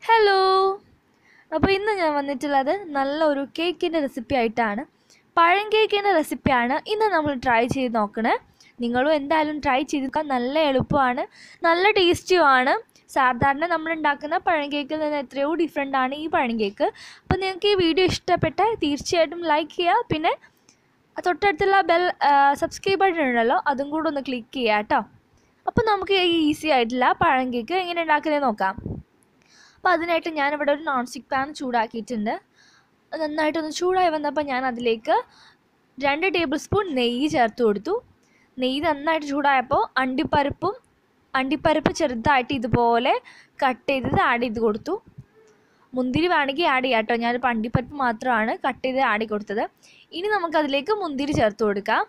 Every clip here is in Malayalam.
ഹലോ അപ്പോൾ ഇന്ന് ഞാൻ വന്നിട്ടുള്ളത് നല്ലൊരു കേക്കിൻ്റെ റെസിപ്പി ആയിട്ടാണ് പഴം കേക്കിൻ്റെ റെസിപ്പിയാണ് ഇന്ന് നമ്മൾ ട്രൈ ചെയ്ത് നോക്കണേ നിങ്ങളും എന്തായാലും ട്രൈ ചെയ്ത് നോക്കാം നല്ല എളുപ്പമാണ് നല്ല ടേസ്റ്റിയുമാണ് സാധാരണ നമ്മൾ ഉണ്ടാക്കുന്ന പഴം കേക്കിൽ നിന്ന് എത്രയോ ഡിഫറെൻ്റ് ആണ് ഈ പഴം കേക്ക് അപ്പോൾ നിങ്ങൾക്ക് ഈ വീഡിയോ ഇഷ്ടപ്പെട്ടാൽ തീർച്ചയായിട്ടും ലൈക്ക് ചെയ്യുക പിന്നെ തൊട്ടടുത്തുള്ള ബെൽ സബ്സ്ക്രൈബ് ബട്ടൺ ഉണ്ടല്ലോ അതും കൂടെ ഒന്ന് ക്ലിക്ക് ചെയ്യുക കേട്ടോ അപ്പോൾ നമുക്ക് ഈ ഈസി ആയിട്ടുള്ള പഴം കേക്ക് എങ്ങനെ ഉണ്ടാക്കുന്നത് നോക്കാം അപ്പോൾ അതിനായിട്ട് ഞാനിവിടെ ഒരു നോൺ സ്റ്റിക്ക് പാൻ ചൂടാക്കിയിട്ടുണ്ട് അത് നന്നായിട്ടൊന്ന് ചൂടായി വന്നപ്പോൾ ഞാൻ അതിലേക്ക് രണ്ട് ടേബിൾ സ്പൂൺ നെയ്യ് ചേർത്ത് കൊടുത്തു നെയ്യ് നന്നായിട്ട് ചൂടായപ്പോൾ അണ്ടിപ്പരിപ്പും അണ്ടിപ്പരിപ്പ് ചെറുതായിട്ട് ഇതുപോലെ കട്ട് ചെയ്തത് ആഡ് ചെയ്ത് കൊടുത്തു മുന്തിരി വേണമെങ്കിൽ ആഡ് ചെയ്യാം കേട്ടോ ഞാനിപ്പോൾ അണ്ടിപ്പരിപ്പ് മാത്രമാണ് കട്ട് ചെയ്ത് ആഡ് ചെയ്ത് കൊടുത്തത് ഇനി നമുക്കതിലേക്ക് മുന്തിരി ചേർത്ത് കൊടുക്കാം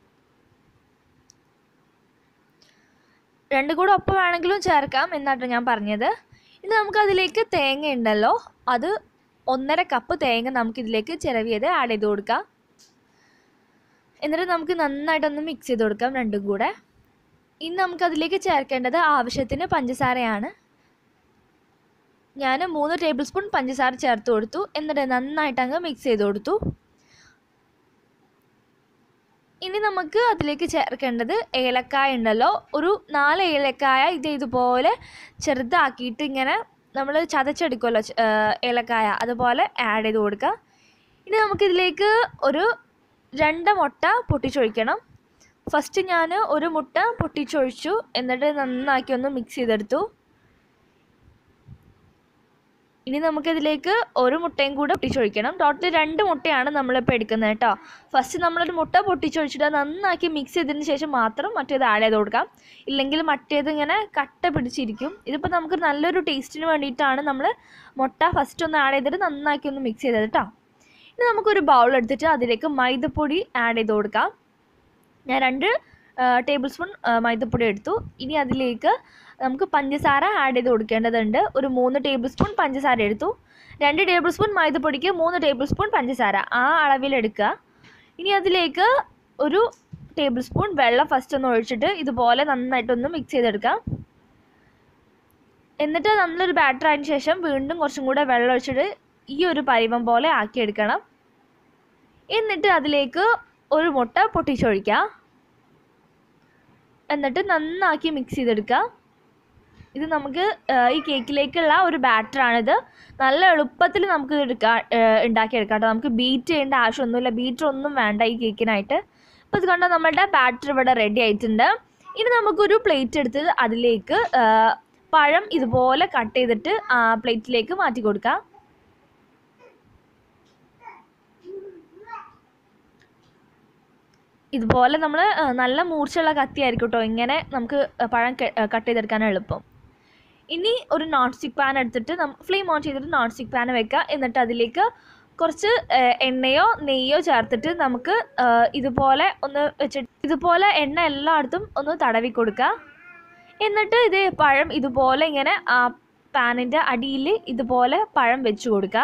രണ്ടും കൂടെ ഒപ്പം വേണമെങ്കിലും ചേർക്കാം എന്നാട്ടോ ഞാൻ പറഞ്ഞത് ഇനി നമുക്കതിലേക്ക് തേങ്ങ ഉണ്ടല്ലോ അത് ഒന്നര കപ്പ് തേങ്ങ നമുക്കിതിലേക്ക് ചിരവിയത് ആഡ് ചെയ്ത് കൊടുക്കാം എന്നിട്ട് നമുക്ക് നന്നായിട്ടൊന്ന് മിക്സ് ചെയ്ത് കൊടുക്കാം രണ്ടും കൂടെ ഇനി നമുക്കതിലേക്ക് ചേർക്കേണ്ടത് ആവശ്യത്തിന് പഞ്ചസാരയാണ് ഞാൻ മൂന്ന് ടേബിൾ സ്പൂൺ പഞ്ചസാര ചേർത്ത് കൊടുത്തു എന്നിട്ട് നന്നായിട്ട് അങ്ങ് മിക്സ് ചെയ്ത് കൊടുത്തു ഇനി നമുക്ക് അതിലേക്ക് ചേർക്കേണ്ടത് ഏലക്കായ ഉണ്ടല്ലോ ഒരു നാല് ഏലക്കായ ഇത് ഇതുപോലെ ചെറുതാക്കിയിട്ട് ഇങ്ങനെ നമ്മൾ ചതച്ചെടുക്കുമല്ലോ ഏലക്കായ അതുപോലെ ആഡ് ചെയ്ത് കൊടുക്കുക ഇനി നമുക്കിതിലേക്ക് ഒരു രണ്ട് മുട്ട പൊട്ടിച്ചൊഴിക്കണം ഫസ്റ്റ് ഞാൻ ഒരു മുട്ട പൊട്ടിച്ചൊഴിച്ചു എന്നിട്ട് നന്നാക്കി ഒന്ന് മിക്സ് ചെയ്തെടുത്തു ഇനി നമുക്കിതിലേക്ക് ഒരു മുട്ടയും കൂടെ പൊട്ടിച്ചൊഴിക്കണം ടോട്ടൽ രണ്ട് മുട്ടയാണ് നമ്മളിപ്പോൾ എടുക്കുന്നത് കേട്ടോ ഫസ്റ്റ് നമ്മളൊരു മുട്ട പൊട്ടിച്ചൊഴിച്ചിട്ട് നന്നാക്കി മിക്സ് ചെയ്തതിന് ശേഷം മാത്രം മറ്റേത് ആഡ് ചെയ്ത് കൊടുക്കാം ഇല്ലെങ്കിൽ മറ്റേത് ഇങ്ങനെ കട്ട പിടിച്ചിരിക്കും ഇതിപ്പോൾ നമുക്ക് നല്ലൊരു ടേസ്റ്റിന് വേണ്ടിയിട്ടാണ് നമ്മൾ മുട്ട ഫസ്റ്റ് ഒന്ന് ആഡ് ചെയ്തിട്ട് നന്നാക്കി ഒന്ന് മിക്സ് ചെയ്തത് കേട്ടോ ഇനി നമുക്കൊരു ബൗൾ എടുത്തിട്ട് അതിലേക്ക് മൈദപ്പൊടി ആഡ് ചെയ്ത് കൊടുക്കാം ഞാൻ രണ്ട് ടേബിൾ സ്പൂൺ മൈദപ്പൊടി എടുത്തു ഇനി അതിലേക്ക് നമുക്ക് പഞ്ചസാര ആഡ് ചെയ്ത് കൊടുക്കേണ്ടതുണ്ട് ഒരു മൂന്ന് ടേബിൾ സ്പൂൺ പഞ്ചസാര എടുത്തു രണ്ട് ടേബിൾ സ്പൂൺ മൈദപ്പൊടിക്ക് മൂന്ന് ടേബിൾ സ്പൂൺ പഞ്ചസാര ആ അളവിലെടുക്കുക ഇനി അതിലേക്ക് ഒരു ടേബിൾ സ്പൂൺ വെള്ളം ഫസ്റ്റ് ഒന്ന് ഒഴിച്ചിട്ട് ഇതുപോലെ നന്നായിട്ടൊന്ന് മിക്സ് ചെയ്തെടുക്കാം എന്നിട്ട് നല്ലൊരു ബാറ്റർ ആയതിനു ശേഷം വീണ്ടും കുറച്ചും കൂടെ വെള്ളം ഒഴിച്ചിട്ട് ഈ ഒരു പരിവം പോലെ ആക്കിയെടുക്കണം എന്നിട്ട് അതിലേക്ക് ഒരു മുട്ട പൊട്ടിച്ചൊഴിക്കുക എന്നിട്ട് നന്നാക്കി മിക്സ് ചെയ്തെടുക്കുക ഇത് നമുക്ക് ഈ കേക്കിലേക്കുള്ള ഒരു ബാറ്ററാണിത് നല്ല എളുപ്പത്തിൽ നമുക്ക് എടുക്കാം ഉണ്ടാക്കിയെടുക്കാം കേട്ടോ നമുക്ക് ബീറ്റ് ചെയ്യേണ്ട ആവശ്യമൊന്നുമില്ല ബീറ്റർ ഒന്നും വേണ്ട ഈ കേക്കിനായിട്ട് അപ്പോൾ ഇത് കണ്ടാൽ നമ്മളുടെ ബാറ്റർ ഇവിടെ റെഡി ആയിട്ടുണ്ട് ഇനി നമുക്കൊരു പ്ലേറ്റ് എടുത്ത് അതിലേക്ക് പഴം ഇതുപോലെ കട്ട് ചെയ്തിട്ട് പ്ലേറ്റിലേക്ക് മാറ്റി കൊടുക്കാം ഇതുപോലെ നമ്മൾ നല്ല മൂർച്ചയുള്ള കത്തിയായിരിക്കും കേട്ടോ ഇങ്ങനെ നമുക്ക് പഴം കട്ട് ചെയ്തെടുക്കാൻ എളുപ്പം ഇനി ഒരു നോൺ സ്റ്റിക്ക് പാൻ എടുത്തിട്ട് ഫ്ലെയിം ഓൺ ചെയ്തിട്ട് നോൺ സ്റ്റിക്ക് പാൻ വെക്കുക എന്നിട്ട് അതിലേക്ക് കുറച്ച് എണ്ണയോ നെയ്യോ ചേർത്തിട്ട് നമുക്ക് ഇതുപോലെ ഒന്ന് വെച്ചിട്ട് ഇതുപോലെ എണ്ണ എല്ലായിടത്തും ഒന്ന് തടവി കൊടുക്കുക എന്നിട്ട് ഇത് പഴം ഇതുപോലെ ഇങ്ങനെ ആ പാനിൻ്റെ അടിയിൽ ഇതുപോലെ പഴം വെച്ച് കൊടുക്കുക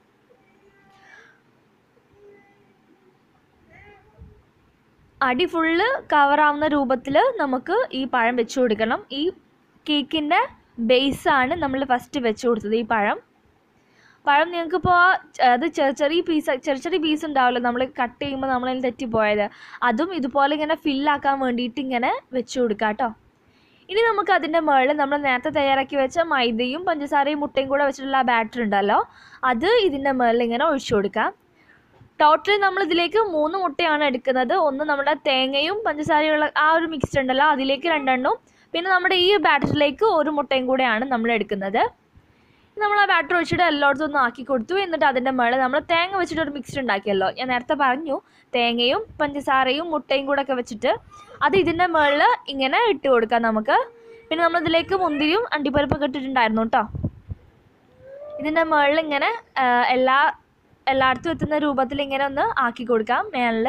അടി ഫുള്ള് കവറാവുന്ന രൂപത്തിൽ നമുക്ക് ഈ പഴം വെച്ച് കൊടുക്കണം ഈ കേക്കിൻ്റെ ബേസാണ് നമ്മൾ ഫസ്റ്റ് വെച്ച് കൊടുത്തത് ഈ പഴം പഴം നിങ്ങൾക്കിപ്പോൾ അത് ചെറിയ ചെറിയ പീസ് ചെറിയ ചെറിയ പീസ് ഉണ്ടാവുമല്ലോ നമ്മൾ കട്ട് ചെയ്യുമ്പോൾ നമ്മളതിൽ തെറ്റിപ്പോയത് അതും ഇതുപോലെ ഇങ്ങനെ ഫില്ലാക്കാൻ വേണ്ടിയിട്ട് ഇങ്ങനെ വെച്ച് കൊടുക്കുക കേട്ടോ ഇനി നമുക്ക് അതിൻ്റെ മുകളിൽ നമ്മൾ നേരത്തെ തയ്യാറാക്കി വെച്ച മൈദയും പഞ്ചസാരയും മുട്ടയും കൂടെ വെച്ചിട്ടുള്ള ബാറ്റർ ഉണ്ടല്ലോ അത് ഇതിൻ്റെ മുകളിൽ ഇങ്ങനെ ഒഴിച്ചു കൊടുക്കാം ടോട്ടൽ നമ്മൾ ഇതിലേക്ക് മൂന്ന് മുട്ടയാണ് എടുക്കുന്നത് ഒന്ന് നമ്മുടെ തേങ്ങയും പഞ്ചസാരയുള്ള ആ ഒരു മിക്സ്ഡ് ഉണ്ടല്ലോ അതിലേക്ക് രണ്ടെണ്ണവും പിന്നെ നമ്മുടെ ഈ ബാറ്ററിലേക്ക് ഒരു മുട്ടയും കൂടെയാണ് നമ്മൾ എടുക്കുന്നത് നമ്മൾ ആ ബാറ്റർ ഒഴിച്ചിട്ട് എല്ലായിടത്തും ഒന്ന് ആക്കി കൊടുത്തു എന്നിട്ട് അതിൻ്റെ മുകളിൽ നമ്മൾ തേങ്ങ വെച്ചിട്ട് ഒരു മിക്സ്ഡ് ഉണ്ടാക്കിയല്ലോ ഞാൻ നേരത്തെ പറഞ്ഞു തേങ്ങയും പഞ്ചസാരയും മുട്ടയും കൂടെ ഒക്കെ വെച്ചിട്ട് അത് ഇതിൻ്റെ മുകളിൽ ഇങ്ങനെ ഇട്ട് കൊടുക്കാം നമുക്ക് പിന്നെ നമ്മളിതിലേക്ക് മുന്തിരിയും അണ്ടിപ്പരിപ്പൊക്കെ ഇട്ടിട്ടുണ്ടായിരുന്നു കേട്ടോ ഇതിൻ്റെ മുകളിൽ ഇങ്ങനെ എല്ലാ എല്ലായിടത്തും എത്തുന്ന രൂപത്തിൽ ഇങ്ങനെ ഒന്ന് ആക്കി കൊടുക്കാം മേളിൽ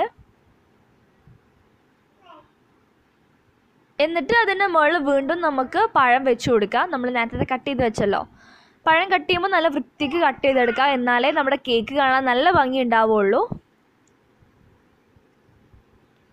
എന്നിട്ട് അതിൻ്റെ മുകളിൽ വീണ്ടും നമുക്ക് പഴം വെച്ച് കൊടുക്കാം നമ്മൾ നേരത്തെ കട്ട് ചെയ്ത് വെച്ചല്ലോ പഴം കട്ട് ചെയ്യുമ്പോൾ നല്ല വൃത്തിക്ക് കട്ട് ചെയ്തെടുക്കുക എന്നാലേ നമ്മുടെ കേക്ക് കാണാൻ നല്ല ഭംഗി ഉണ്ടാവുള്ളൂ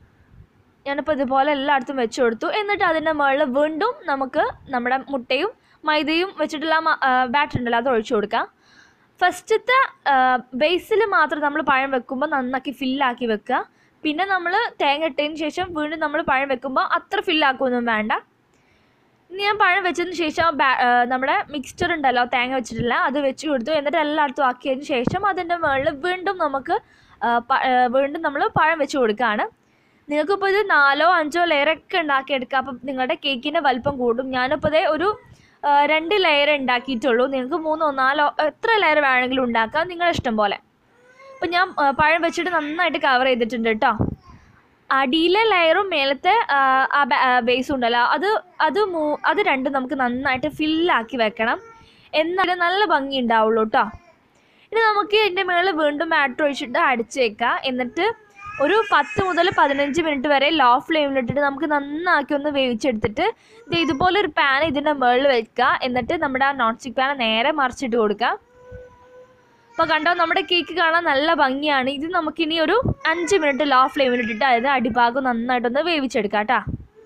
ഞാനിപ്പോൾ ഇതുപോലെ എല്ലായിടത്തും വെച്ച് കൊടുത്തു എന്നിട്ട് അതിൻ്റെ മുകളിൽ വീണ്ടും നമുക്ക് നമ്മുടെ മുട്ടയും മൈദയും വെച്ചിട്ടുള്ള ബാറ്റർ ഉണ്ടല്ലോ അത് ഒഴിച്ചു കൊടുക്കാം ഫസ്റ്റത്തെ ബേസിൽ മാത്രം നമ്മൾ പഴം വെക്കുമ്പോൾ നന്നാക്കി ഫില്ലാക്കി വെക്കുക പിന്നെ നമ്മൾ തേങ്ങ ഇട്ടതിന് ശേഷം വീണ്ടും നമ്മൾ പഴം വെക്കുമ്പോൾ അത്ര ഫില്ലാക്കൊന്നും വേണ്ട ഇനി ഞാൻ പഴം വെച്ചതിന് ശേഷം ബാ- ആ, നമ്മുടെ മിക്സ്ചർ ഉണ്ടല്ലോ തേങ്ങ വെച്ചിട്ടില്ല അത് വെച്ച് കൊടുത്തു എന്നിട്ട് എല്ലായിടത്തും ആക്കിയതിന് ശേഷം അതിൻ്റെ മുകളിൽ വീണ്ടും നമുക്ക് ആ, പ- ആ, വീണ്ടും നമ്മൾ പഴം വെച്ച് കൊടുക്കുകയാണ് നിങ്ങൾക്കിപ്പോൾ ഇത് നാലോ അഞ്ചോ ലെയറൊക്കെ ഉണ്ടാക്കിയെടുക്കാം അപ്പം നിങ്ങളുടെ കേക്കിൻ്റെ വലിപ്പം കൂടും ഞാനിപ്പോൾ ഇതേ ഒരു ആ, രണ്ട് ലെയർ ഉണ്ടാക്കിയിട്ടുള്ളൂ നിങ്ങൾക്ക് മൂന്നോ നാലോ എത്ര ലെയർ വേണമെങ്കിലും ഉണ്ടാക്കാം നിങ്ങളുടെ ഇഷ്ടം പോലെ അപ്പം ഞാൻ ആ, പഴം വെച്ചിട്ട് നന്നായിട്ട് കവർ ചെയ്തിട്ടുണ്ട് കേട്ടോ അടിയിലെ ലെയറും മേലത്തെ ആ, ആ ബേസും ഉണ്ടല്ലോ അത് അത് മൂ അത് രണ്ടും നമുക്ക് നന്നായിട്ട് ഫില്ലാക്കി വെക്കണം എന്നാലേ നല്ല ഭംഗി ഉണ്ടാവുള്ളൂ കേട്ടോ ഇനി നമുക്ക് ഇതിൻ്റെ മുകളിൽ വീണ്ടും ബാറ്റർ ഒഴിച്ചിട്ട് അടിച്ച് വെക്കാം എന്നിട്ട് ഒരു പത്ത് മുതൽ പതിനഞ്ച് മിനിറ്റ് വരെ ലോ ഫ്ലെയിമിലിട്ടിട്ട് നമുക്ക് നന്നാക്കി ഒന്ന് വേവിച്ചെടുത്തിട്ട് ഇത് ഇതുപോലെ ഒരു പാൻ ഇതിൻ്റെ മുകളിൽ വെക്കുക എന്നിട്ട് നമ്മുടെ ആ നോൺ സ്റ്റിക്ക് പാൻ നേരെ മറിച്ചിട്ട് കൊടുക്കുക അപ്പോൾ കണ്ടോ നമ്മുടെ കേക്ക് കാണാൻ നല്ല ഭംഗിയാണ് ഇത് നമുക്കിനി ഒരു അഞ്ച് മിനിറ്റ് ലോ ഫ്ലെയിമിലിട്ടിട്ട് അതായത് അടിഭാഗം നന്നായിട്ടൊന്ന് വേവിച്ചെടുക്കാം കേട്ടോ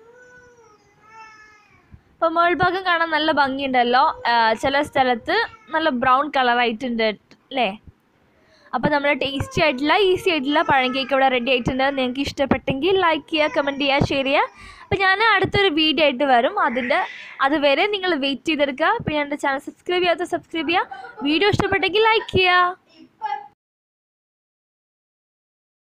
അപ്പോൾ മേൾഭാഗം കാണാൻ നല്ല ഭംഗിയുണ്ടല്ലോ ആ, ചില സ്ഥലത്ത് നല്ല ബ്രൗൺ കളറായിട്ടുണ്ട് അല്ലേ അപ്പോൾ നമ്മുടെ ടേസ്റ്റി ആയിട്ടുള്ള ഈസി ആയിട്ടുള്ള പഴം കേക്ക് ഇവിടെ റെഡി ആയിട്ടുണ്ട് നിങ്ങൾക്ക് ഇഷ്ടപ്പെട്ടെങ്കിൽ ലൈക്ക് ചെയ്യുക കമൻറ്റ് ചെയ്യുക ഷെയർ ചെയ്യുക അപ്പോൾ ഞാൻ അടുത്തൊരു വീഡിയോ ആയിട്ട് വരും അതിൻ്റെ അതുവരെ നിങ്ങൾ വെയിറ്റ് ചെയ്തെടുക്കുക അപ്പോൾ ഞാൻ എൻ്റെ ചാനൽ സബ്സ്ക്രൈബ് ചെയ്യാത്ത സബ്സ്ക്രൈബ് ചെയ്യുക വീഡിയോ ഇഷ്ടപ്പെട്ടെങ്കിൽ ലൈക്ക് ചെയ്യുക